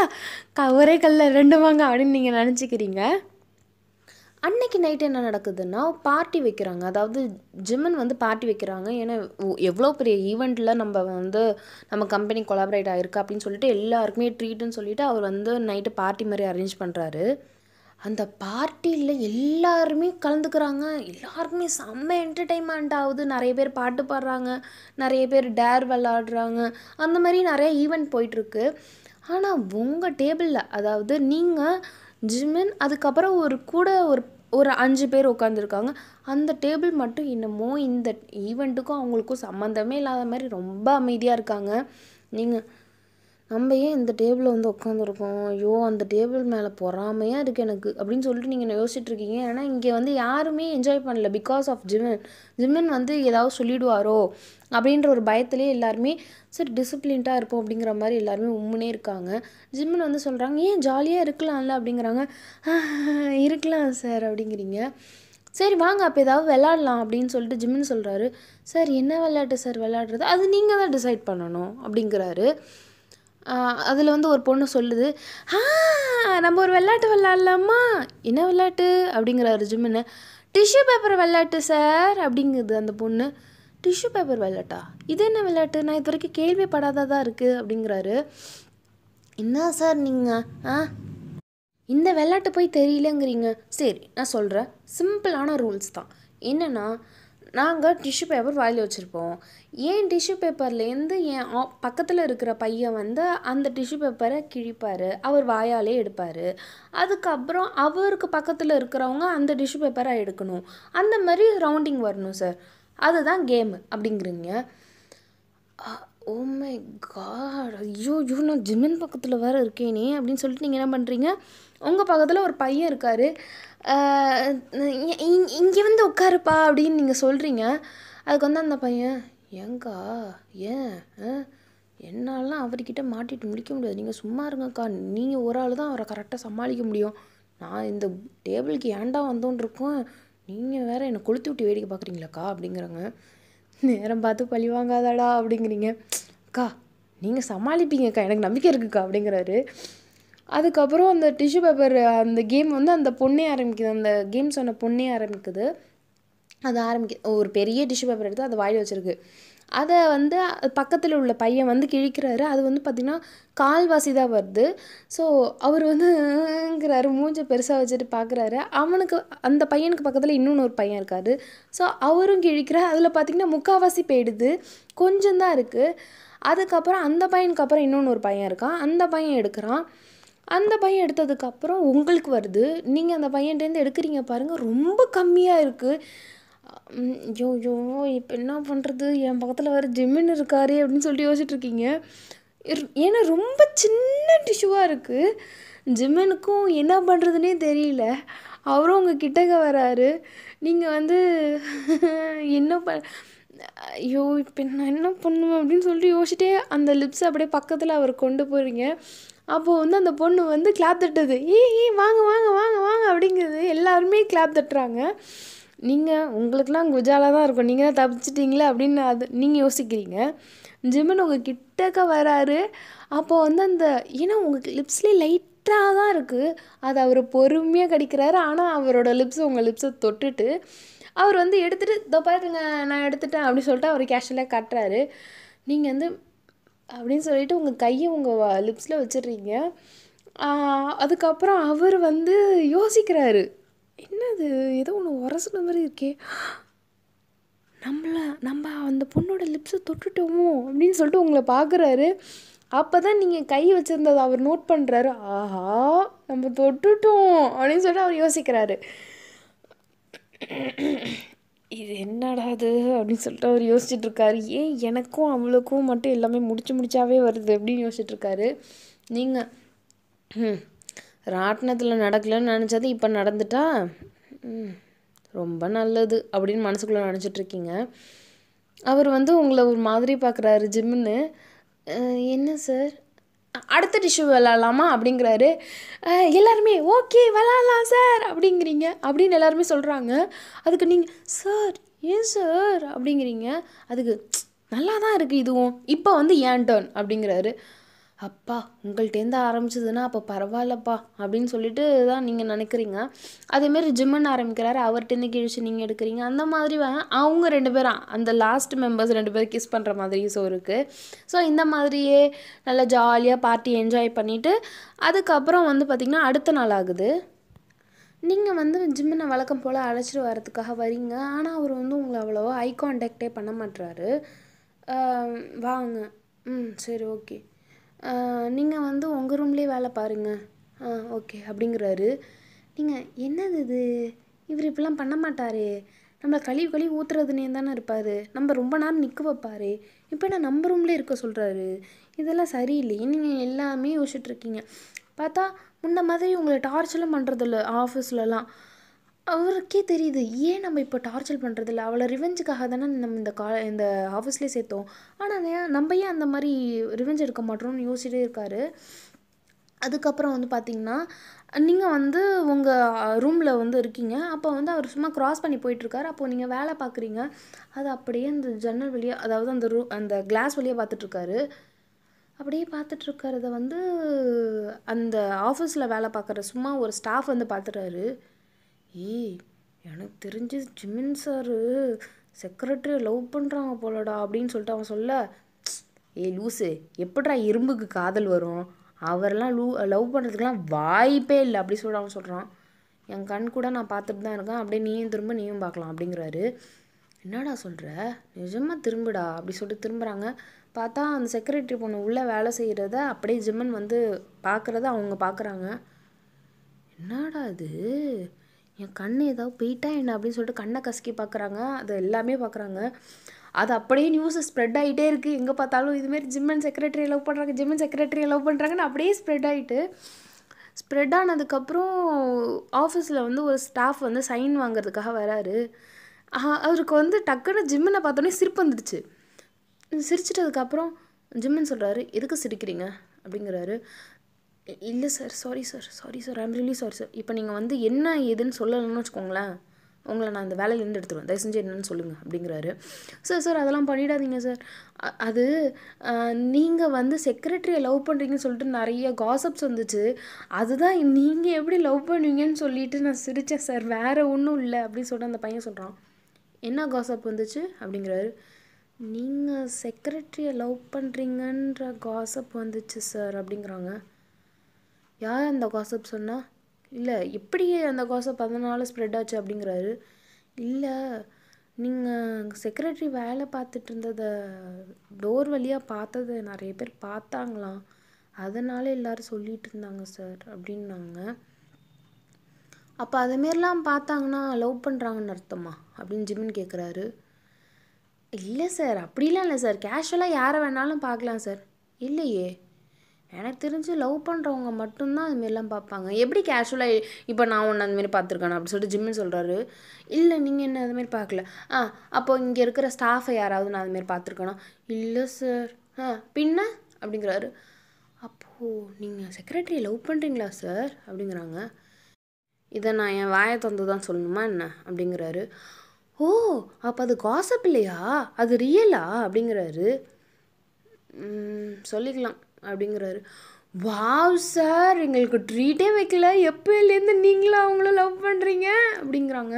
க- ஒரே கல்ல ரெண்டு வாங்க அப்படின்னு நீங்கள் நினச்சிக்கிறீங்க அன்னைக்கு நைட் என்ன நடக்குதுன்னா பார்ட்டி வைக்கிறாங்க அதாவது ஜிம்மன் வந்து பார்ட்டி வைக்கிறாங்க ஏன்னா ஒ- எவ்வளோ பெரிய ஈவெண்ட்டில் நம்ம வந்து நம்ம கம்பெனி கொலாபரேட் ஆகிருக்கு அப்படின்னு சொல்லிட்டு எல்லாருக்குமே ட்ரீட்டுன்னு சொல்லிட்டு அவர் வந்து நைட்டு பார்ட்டி மாதிரி அரேஞ்ச் பண்ணுறாரு அந்த பார்ட்டியில் எல்லாருமே கலந்துக்கிறாங்க எல்லாருக்குமே செம்ம என்டர்டெயின்மெண்ட் ஆகுது நிறைய பேர் பாட்டு பாடுறாங்க நிறைய பேர் டேர் விளாடுறாங்க அந்த மாதிரி நிறைய ஈவெண்ட் போயிட்டுருக்கு ஆனால் உங்கள் டேபிளில் அதாவது நீங்கள் ஜிமின் அதுக்கப்புறம் ஒரு கூட ஒரு ஒரு அஞ்சு பேர் உட்காந்துருக்காங்க அந்த டேபிள் மட்டும் என்னமோ இந்த ஈவெண்ட்டுக்கும் அவங்களுக்கும் சம்மந்தமே இல்லாத மாதிரி ரொம்ப அமைதியாக இருக்காங்க நீங்கள் நம்ம ஏன் இந்த டேபிளில் வந்து உட்காந்துருக்கோம் ஐயோ அந்த டேபிள் மேலே பொறாமையாக இருக்குது எனக்கு அப்படின்னு சொல்லிட்டு நீங்கள் யோசிச்சுட்டு இருக்கீங்க ஏன்னா இங்கே வந்து யாருமே என்ஜாய் பண்ணல பிகாஸ் ஆஃப் ஜிமின் ஜிமின் வந்து ஏதாவது சொல்லிடுவாரோ அப்படின்ற ஒரு பயத்திலே எல்லாருமே சரி டிசிப்ளின்ட்டாக இருப்போம் அப்படிங்கிற மாதிரி எல்லாருமே உம்முனே இருக்காங்க ஜிம்மின் வந்து சொல்கிறாங்க ஏன் ஜாலியாக இருக்கலாம்ல அப்படிங்கிறாங்க "ஆஹ், இருக்கலாம் சார் அப்படிங்கிறீங்க சரி வாங்க அப்போ ஏதாவது விளாட்லாம் அப்படின்னு சொல்லிட்டு ஜிம்மின் சொல்கிறாரு சார் என்ன விளையாட்டு சார் விளையாடுறது அது நீங்கள் தான் டிசைட் பண்ணணும் அப்படிங்கிறாரு அதில் வந்து ஒரு பொண்ணு சொல்லுது ஆ நம்ம ஒரு விளையாட்டு விளையாடலாமா என்ன விளையாட்டு அப்படிங்கிறாரு ஜிம்முன்னு டிஷ்யூ பேப்பர் விளையாட்டு சார் அப்படிங்குது அந்த பொண்ணு டிஷ்யூ பேப்பர் விளையாட்டா இது என்ன விளையாட்டு நான் இது வரைக்கும் கேள்விப்படாததாக இருக்குது அப்படிங்கிறாரு என்ன சார் நீங்கள் ஆ இந்த விளையாட்டு போய் தெரியலங்கிறீங்க சரி நான் சொல்கிறேன் சிம்பிளான ரூல்ஸ் தான் என்னென்னா நாங்கள் டிஷ்யூ பேப்பர் வாயில் வச்சுருப்போம் ஏன் டிஷ்யூ பேப்பர்லேருந்து என் பக்கத்தில் இருக்கிற பையன் வந்து அந்த டிஷ்யூ பேப்பரை கிழிப்பார் அவர் வாயாலே எடுப்பார் அதுக்கப்புறம் அவருக்கு பக்கத்தில் இருக்கிறவங்க அந்த டிஷ்யூ பேப்பரை எடுக்கணும் அந்த மாதிரி ரவுண்டிங் வரணும் சார் அதுதான் கேமு அப்படிங்கிறீங்க ஓ மை காட் ஐயோ ஐயோ நான் ஜிமின் பக்கத்தில் வேறு இருக்கேனே அப்படின்னு சொல்லிட்டு நீங்கள் என்ன பண்ணுறீங்க உங்கள் பக்கத்தில் ஒரு பையன் இருக்கார் இங்கே வந்து உட்காருப்பா அப்படின்னு நீங்கள் சொல்கிறீங்க அதுக்கு வந்து அந்த பையன் ஏங்கா ஏன் ஆ? என்னாலாம் அவர்கிட்ட மாட்டிட்டு முடிக்க முடியாது நீங்கள் சும்மா இருங்கக்கா நீங்கள் ஒரு ஆள் தான் அவரை கரெக்டாக சமாளிக்க முடியும் நான் இந்த டேபிளுக்கு ஏன்டா வந்தோன்னு இருக்கோம் நீங்கள் வேற என்னை கொளுத்தி விட்டு வேடிக்கை பார்க்குறீங்களாக்கா அப்படிங்கிறாங்க நேரம் பார்த்து பழி வாங்காதாடா அப்படிங்கிறீங்க அக்கா நீங்கள் சமாளிப்பீங்கக்கா எனக்கு நம்பிக்கை இருக்குக்கா அப்படிங்கிறாரு அதுக்கப்புறம் அந்த டிஷ்யூ பேப்பர் அந்த கேம் வந்து அந்த பொண்ணே ஆரம்பிக்குது அந்த கேம் சொன்ன பொண்ணே ஆரம்பிக்குது அது ஆரம்பிக்க ஒரு பெரிய டிஷ்யூ பேப்பர் எடுத்து அதை வாயில் வச்சிருக்கு அதை வந்து பக்கத்தில் உள்ள பையன் வந்து கிழிக்கிறாரு அது வந்து பார்த்திங்கன்னா கால்வாசி தான் வருது ஸோ அவர் வந்து ங்கிறாரு மூஞ்ச பெருசாக வச்சுட்டு பார்க்குறாரு அவனுக்கு அந்த பையனுக்கு பக்கத்தில் இன்னொன்று ஒரு பையன் இருக்காரு ஸோ அவரும் கிழிக்கிறார் அதில் பார்த்திங்கன்னா முக்கால்வாசி போயிடுது கொஞ்சம் தான் இருக்குது அதுக்கப்புறம் அந்த பையனுக்கு அப்புறம் இன்னொன்று ஒரு பையன் இருக்கான் அந்த பையன் எடுக்கிறான் அந்த பையன் எடுத்ததுக்கப்புறம் உங்களுக்கு வருது நீங்கள் அந்த பையன்ட்டேருந்து எடுக்கிறீங்க பாருங்கள் ரொம்ப கம்மியாக இருக்குது ஐயோ ஐயோ இப்போ என்ன பண்ணுறது என் பக்கத்தில் வேறு ஜிம்மின் இருக்காரு அப்படின்னு சொல்லிட்டு யோசிச்சுட்டு இருக்கீங்க இர்- ஏன்னா ரொம்ப சின்ன டிஷ்யூவாக இருக்குது ஜிம்மனுக்கும் என்ன பண்ணுறதுனே தெரியல அவரும் உங்கள் கிட்டக்க வராரு நீங்கள் வந்து என்ன ப ஐயோ இப்போ நான் என்ன பண்ணுவேன் அப்படின்னு சொல்லிட்டு யோசிச்சிட்டே அந்த லிப்ஸ் அப்படியே பக்கத்தில் அவர் கொண்டு போகிறீங்க அப்போது வந்து அந்த பொண்ணு வந்து கிளாப் தட்டுது ஏய் ஏய் வாங்க வாங்க வாங்க வாங்க அப்படிங்கிறது எல்லாருமே கிளாப் தட்டுறாங்க நீங்கள் உங்களுக்குலாம் குஜாலா தான் இருக்கும் நீங்கள் தான் தப்பிச்சிட்டிங்களே அப்படின்னு அது நீங்கள் யோசிக்கிறீங்க ஜிம்மன் உங்கள் கிட்டக்க வராரு அப்போ வந்து அந்த ஏன்னா உங்களுக்கு லிப்ஸ்லேயே லைட்டாக தான் இருக்குது அது அவர் பொறுமையாக கடிக்கிறாரு ஆனால் அவரோட லிப்ஸ் உங்கள் லிப்ஸை தொட்டுட்டு அவர் வந்து எடுத்துகிட்டு இதோ பாருங்க நான் எடுத்துட்டேன் அப்படின்னு சொல்லிட்டு அவர் கேஷுவலாக காட்டுறாரு நீங்கள் வந்து அப்படின்னு சொல்லிட்டு உங்கள் கையை உங்கள் லிப்ஸில் வச்சிடுறீங்க ஆஹ் அதுக்கப்புறம் அவர் வந்து யோசிக்கிறாரு என்னது ஏதோ ஒன்று உரசுன மாதிரி இருக்கே நம்மள நம்ம அந்த பொண்ணோட லிப்ஸை தொட்டுட்டோமோ அப்படின்னு சொல்லிட்டு உங்களை பார்க்குறாரு அப்போ தான் நீங்கள் கை வச்சுருந்ததை அவர் நோட் பண்ணுறாரு ஆஹா நம்ம தொட்டுட்டோம் அப்படின்னு சொல்லிட்டு அவர் யோசிக்கிறாரு இது என்னடா அது அப்படின்னு சொல்லிட்டு அவர் யோசிச்சுட்டு இருக்காரு ஏன் எனக்கும் அவளுக்கும் மட்டும் எல்லாமே முடிச்சு முடிச்சாவே வருது அப்படின்னு யோசிச்சுட்டு இருக்காரு நீங்கள் ம் ராட்டினத்தில் நடக்கலைன்னு நினச்சது இப்போ நடந்துட்டா ம் ரொம்ப நல்லது அப்படின்னு மனசுக்குள்ளே நினச்சிட்டு இருக்கீங்க அவர் வந்து உங்களை ஒரு மாதிரி பார்க்குறாரு ஜிம்முன்னு "அஹ், என்ன சார் அடுத்த டிஷ்யூ விளாட்லாமா அப்படிங்கிறாரு "அஹ், எல்லாருமே ஓகே விளாட்லாம் சார் அப்படிங்கிறீங்க அப்படின்னு எல்லாருமே சொல்கிறாங்க அதுக்கு நீங்கள் சார் ஏன் சார் அப்படிங்கிறீங்க அதுக்கு "ப்ச், நல்லா தான் இருக்குது இதுவும் இப்போ வந்து ஏன் டர்ன் அப்படிங்கிறாரு அப்பா உங்கள்கிட்டேருந்து ஆரம்பிச்சதுன்னா அப்போ பரவாயில்லப்பா அப்படின்னு சொல்லிட்டு தான் நீங்கள் நினைக்கிறீங்க அதேமாரி ஜிம்மன் ஆரம்பிக்கிறாரு அவர்கிட்டேருந்து கிழிச்சு நீங்கள் எடுக்கிறீங்க அந்த மாதிரி வ- அவங்க ரெண்டு பேரும் அந்த லாஸ்ட் மெம்பர்ஸ் ரெண்டு பேரும் கிஸ் பண்ணுற மாதிரி ஸோ இருக்குது ஸோ இந்த மாதிரியே நல்லா ஜாலியாக பார்ட்டி என்ஜாய் பண்ணிவிட்டு அதுக்கப்புறம் வந்து பார்த்திங்கன்னா அடுத்த நாள் ஆகுது நீங்கள் வந்து ஜிம்மனை வழக்கம் போல் அழைச்சிட்டு வரதுக்காக வரீங்க ஆனால் அவர் வந்து உங்களை அவ்வளோவா ஐ கான்டாக்டே பண்ண மாட்றாரு ஆம், வாங்க ம் சரி ஓகே நீங்கள் வந்து உங்கள் ரூம்லேயே வேலை பாருங்க ஆ ஓகே அப்படிங்கிறாரு நீங்கள் என்னது இது இவர் இப்படிலாம் பண்ண மாட்டாரே நம்மளை கழுவி கழுவி ஊத்துறதுனே தானே இருப்பார் நம்ம ரொம்ப நேரம் நிற்க வைப்பாரு இப்போ நான் நம்ம ரூம்லேயே இருக்க சொல்கிறாரு இதெல்லாம் சரியில்லையே நீங்கள் எல்லாமே யோசிச்சுட்டு இருக்கீங்க பார்த்தா முன்ன மாதிரி உங்களை டார்ச்சர்லாம் பண்ணுறதில்ல ஆஃபீஸ்லலாம் அவருக்கே தெரியுது ஏன் நம்ம இப்போ டார்ச்சர் பண்ணுறதில்ல அவளை ரிவெஞ்சுக்காக தானே நம்ம இந்த கா இந்த ஆஃபீஸ்லேயே சேர்த்தோம் ஆனால் ஏன் நம்ம ஏன் அந்த மாதிரி ரிவெஞ்ச் எடுக்க மாட்டோம்னு யோசிச்சுட்டே இருக்காரு அதுக்கப்புறம் வந்து பார்த்தீங்கன்னா நீங்கள் வந்து உங்கள் ரூமில் வந்து இருக்கீங்க அப்போ வந்து அவர் சும்மா க்ராஸ் பண்ணி போயிட்டுருக்காரு அப்போது நீங்கள் வேலை பார்க்குறீங்க அது அப்படியே அந்த ஜன்னல் வழியாக அதாவது அந்த ரூ அந்த கிளாஸ் வழியாக பார்த்துட்ருக்காரு அப்படியே பார்த்துட்ருக்கறத வந்து அந்த ஆஃபீஸில் வேலை பார்க்குற சும்மா ஒரு ஸ்டாஃப் வந்து பார்த்துட்டாரு ஏய் எனக்கு தெரிஞ்சு ஜிமின் சாரு செக்ரட்டரியை லவ் பண்ணுறாங்க போலடா அப்படின்னு சொல்லிட்டு அவன் சொல்ல ஏய் லூசு எப்படிடா இரும்புக்கு காதல் வரும் அவரெல்லாம் லூ லவ் பண்ணுறதுக்கெலாம் வாய்ப்பே இல்லை அப்படி சொல்லிட்டு அவன் சொல்கிறான் என் கண் கூட நான் பார்த்துட்டு தான் இருக்கேன் அப்படியே நீயும் திரும்ப நீயும் பார்க்கலாம் அப்படிங்கிறாரு என்னடா சொல்கிற நிஜமாக திரும்புடா அப்படி சொல்லிட்டு திரும்புகிறாங்க பார்த்தா அந்த செக்ரட்டரி பொண்ணு உள்ளே வேலை செய்கிறத அப்படியே ஜிம்மன் வந்து பார்க்குறத அவங்க பார்க்குறாங்க என்னடா இது என் கண் ஏதாவது போயிட்டா என்ன அப்படின்னு சொல்லிட்டு கண்ணை கசக்கி பார்க்குறாங்க அது எல்லாமே பார்க்குறாங்க அது அப்படியே நியூஸ் ஸ்ப்ரெட் ஆகிட்டே இருக்குது எங்கே பார்த்தாலும் இதுமாரி ஜிம்மன் செக்ரட்டரியை லவ் பண்ணுறாங்க ஜிம்மன் செக்ரட்டரியை லவ் பண்ணுறாங்கன்னு அப்படியே ஸ்ப்ரெட் ஆகிட்டு ஸ்ப்ரெட் ஆனதுக்கப்புறம் ஆஃபீஸில் வந்து ஒரு ஸ்டாஃப் வந்து சைன் வாங்குறதுக்காக வராரு ஆஹ் அவருக்கு வந்து டக்குன்னு ஜிம்மனை பார்த்தோன்னே சிரிப்பு வந்துடுச்சு சிரிச்சிட்டதுக்கப்புறம் ஜிம்மன் சொல்கிறாரு எதுக்கு சிரிக்கிறீங்க அப்படிங்கிறாரு "இ- இல்லை sir sorry sir sorry sir I'm really sorry sir இப்போ நீங்கள் வந்து என்ன ஏதுன்னு சொல்லலைன்னு வச்சுக்கோங்களேன் உங்களை நான் இந்த வேலையிலேருந்து எடுத்துருவேன் தயவு செஞ்சு என்னன்னு சொல்லுங்கள் அப்படிங்கிறாரு சார் சார் அதெல்லாம் பண்ணிடாதீங்க சார் அ- அது நீங்கள் வந்து செக்ரட்டரியை லவ் பண்ணுறீங்கன்னு சொல்லிட்டு நிறைய காசப்ஸ் வந்துச்சு அதுதான் நீங்கள் எப்படி லவ் பண்ணுவீங்கன்னு சொல்லிட்டு நான் சிரித்தேன் சார் வேறு ஒன்றும் இல்லை அப்படின்னு சொல்லிட்டு அந்த பையன் சொல்கிறான் என்ன காசப் வந்துச்சு அப்படிங்கிறாரு நீங்கள் செக்ரட்டரியை லவ் பண்ணுறீங்கன்ற காசப் வந்துச்சு சார் அப்படிங்கிறாங்க யார் அந்த காசப் சொன்னா இல்லை எப்படி அந்த காசப் அதனால ஸ்ப்ரெட் ஆச்சு அப்படிங்கிறாரு இல்லை நீங்கள் செக்ரட்டரி வேலை பார்த்துட்டு இருந்ததை டோர் வழியாக பார்த்ததை நிறைய பேர் பார்த்தாங்களாம் அதனால எல்லாரும் சொல்லிட்டு இருந்தாங்க சார் அப்படின்னாங்க அப்போ அதுமாரிலாம் பார்த்தாங்கன்னா லவ் பண்ணுறாங்கன்னு அர்த்தமா அப்படின்னு ஜிமின் கேட்குறாரு இல்லை சார் அப்படிலாம் இல்லை சார் கேஷுவலாக யாரை வேணாலும் பார்க்கலாம் சார் இல்லையே எனக்கு தெரிஞ்சு லவ் பண்ணுறவங்க மட்டும்தான் அதுமாரிலாம் பார்ப்பாங்க எப்படி கேஷுவலாக இப்போ நான் ஒன்று அந்தமாரி பார்த்துருக்கேன் அப்படின்னு சொல்லிட்டு ஜிம்மின் சொல்கிறாரு இல்லை நீங்கள் என்ன அதுமாரி பார்க்கல ஆ அப்போ இங்கே இருக்கிற ஸ்டாஃபை யாராவது நான் அதுமாரி பார்த்துருக்கேனா இல்லை சார் ஆ பின்ன அப்படிங்கிறாரு அப்போது நீங்கள் செக்ரட்டரியை லவ் பண்ணுறீங்களா சார் அப்படிங்கிறாங்க இதை நான் என் வாயை தந்து தான் சொல்லணுமா என்ன அப்படிங்கிறாரு ஓ அப்போ அது காசப் இல்லையா அது ரியலா அப்படிங்கிறாரு "ம், சொல்லிக்கலாம் அப்படிங்கிறாரு வாவ் சார் எங்களுக்கு ட்ரீட்டே வைக்கல எப்போலேருந்து நீங்களும் அவங்கள லவ் பண்ணுறீங்க அப்படிங்கிறாங்க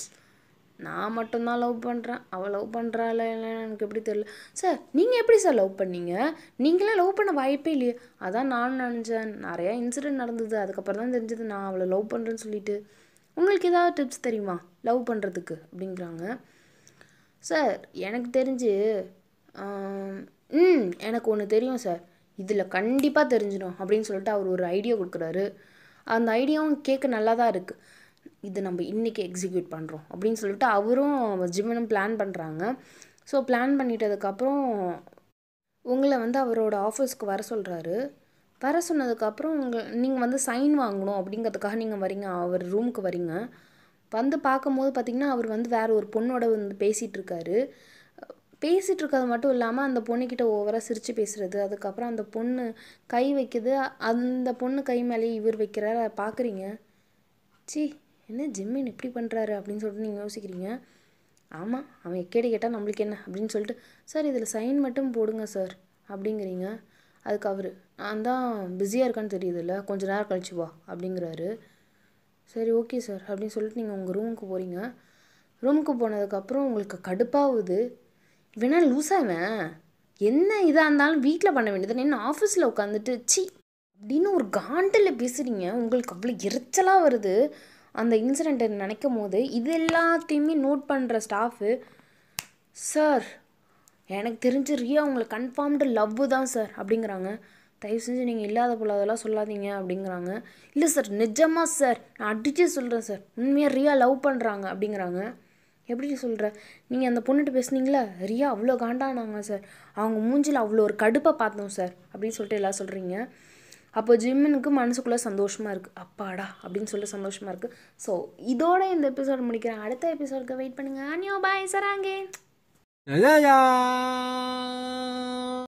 நான் மட்டும்தான் லவ் பண்ணுறேன் அவள் லவ் பண்ணுறாள் இல்லைன்னு எனக்கு எப்படி தெரியல சார் நீங்கள் எப்படி சார் லவ் பண்ணீங்க நீங்களாம் லவ் பண்ண வாய்ப்பே இல்லையே அதான் நான் நினச்சேன் நிறையா இன்சிடென்ட் நடந்தது அதுக்கப்புறம் தான் தெரிஞ்சது நான் அவளை லவ் பண்ணுறேன்னு சொல்லிட்டு உங்களுக்கு ஏதாவது டிப்ஸ் தெரியுமா லவ் பண்ணுறதுக்கு அப்படிங்கிறாங்க சார் எனக்கு தெரிஞ்சு ஆம், ம் எனக்கு ஒன்று தெரியும் சார் இதில் கண்டிப்பாக தெரிஞ்சிடும் அப்படின்னு சொல்லிட்டு அவர் ஒரு ஐடியா கொடுக்குறாரு அந்த ஐடியாவும் கேட்க நல்லா தான் இருக்குது இது நம்ம இன்றைக்கி எக்ஸிக்யூட் பண்ணுறோம் அப்படின்னு சொல்லிட்டு அவரும் ஜிம்மனும் பிளான் பண்ணுறாங்க ஸோ பிளான் பண்ணிட்டதுக்கப்புறம் உங்களை வந்து அவரோட ஆஃபீஸ்க்கு வர சொல்கிறாரு வர சொன்னதுக்கப்புறம் உங்கள் நீங்கள் வந்து சைன் வாங்கணும் அப்படிங்கிறதுக்காக நீங்கள் வரீங்க அவர் ரூமுக்கு வரீங்க வந்து பார்க்கும்போது பார்த்தீங்கன்னா அவர் வந்து வேற ஒரு பொண்ணோட வந்து பேசிகிட்டு இருக்காரு பேசிகிட்டு இருக்கிறது மட்டும் இல்லாமல் அந்த பொண்ணுக்கிட்ட ஓவராக சிரித்து பேசுகிறது அதுக்கப்புறம் அந்த பொண்ணு கை வைக்குது அந்த பொண்ணு கை மேலேயே இவர் வைக்கிறாரு அதை பார்க்குறீங்க சி என்ன ஜிம்மின் இப்படி பண்ணுறாரு அப்படின்னு சொல்லிட்டு நீங்கள் யோசிக்கிறீங்க ஆமாம் அவன் எக்கேடி கேட்டால் நம்மளுக்கு என்ன அப்படின்னு சொல்லிட்டு சார் இதில் சைன் மட்டும் போடுங்க சார் அப்படிங்கிறீங்க அதுக்கு அவர் நான் தான் பிஸியாக இருக்கேன்னு தெரியுதுல்ல கொஞ்ச நேரம் கழிச்சு வா அப்படிங்கிறாரு சரி ஓகே சார் அப்படின்னு சொல்லிட்டு நீங்கள் உங்கள் ரூமுக்கு போகிறீங்க ரூமுக்கு போனதுக்கப்புறம் உங்களுக்கு கடுப்பாகுது இவனா லூசாவன் என்ன இதாக இருந்தாலும் வீட்டில் பண்ண வேண்டியது என்ன ஆஃபீஸில் உட்காந்துட்டு சி அப்படின்னு ஒரு காண்டில் பேசுகிறீங்க உங்களுக்கு அவ்வளோ எரிச்சலாக வருது அந்த இன்சிடெண்ட்டை நினைக்கும் போது இது எல்லாத்தையுமே நோட் பண்ணுற ஸ்டாஃபு சார் எனக்கு தெரிஞ்சு ரியா உங்களுக்கு கன்ஃபார்ம்டு லவ் தான் சார் அப்படிங்கிறாங்க தயவு செஞ்சு நீங்கள் இல்லாத போல அதெல்லாம் சொல்லாதீங்க அப்படிங்கிறாங்க இல்லை சார் நிஜமாக சார் நான் அடிச்சே சொல்கிறேன் சார் உண்மையாக ரியா லவ் பண்ணுறாங்க அப்படிங்கிறாங்க எப்படி சொல்கிற நீங்கள் அந்த பொண்ணுகிட்ட பேசுனீங்களா ரியா அவ்வளோ காண்டானாங்க சார் அவங்க மூஞ்சில் அவ்வளோ ஒரு கடுப்பை பார்த்தோம் சார் அப்படின்னு சொல்லிட்டு எல்லாம் சொல்கிறீங்க அப்போ ஜிம்முனுக்கு மனசுக்குள்ளே சந்தோஷமாக இருக்குது அப்பாடா அப்படின்னு சொல்லிட்டு சந்தோஷமாக இருக்குது ஸோ இதோட இந்த எபிசோட் முடிக்கிறேன் அடுத்த எபிசோடுக்கு வெயிட் பண்ணுங்கள் அனியோ பாய் சராங்கே 呀呀呀！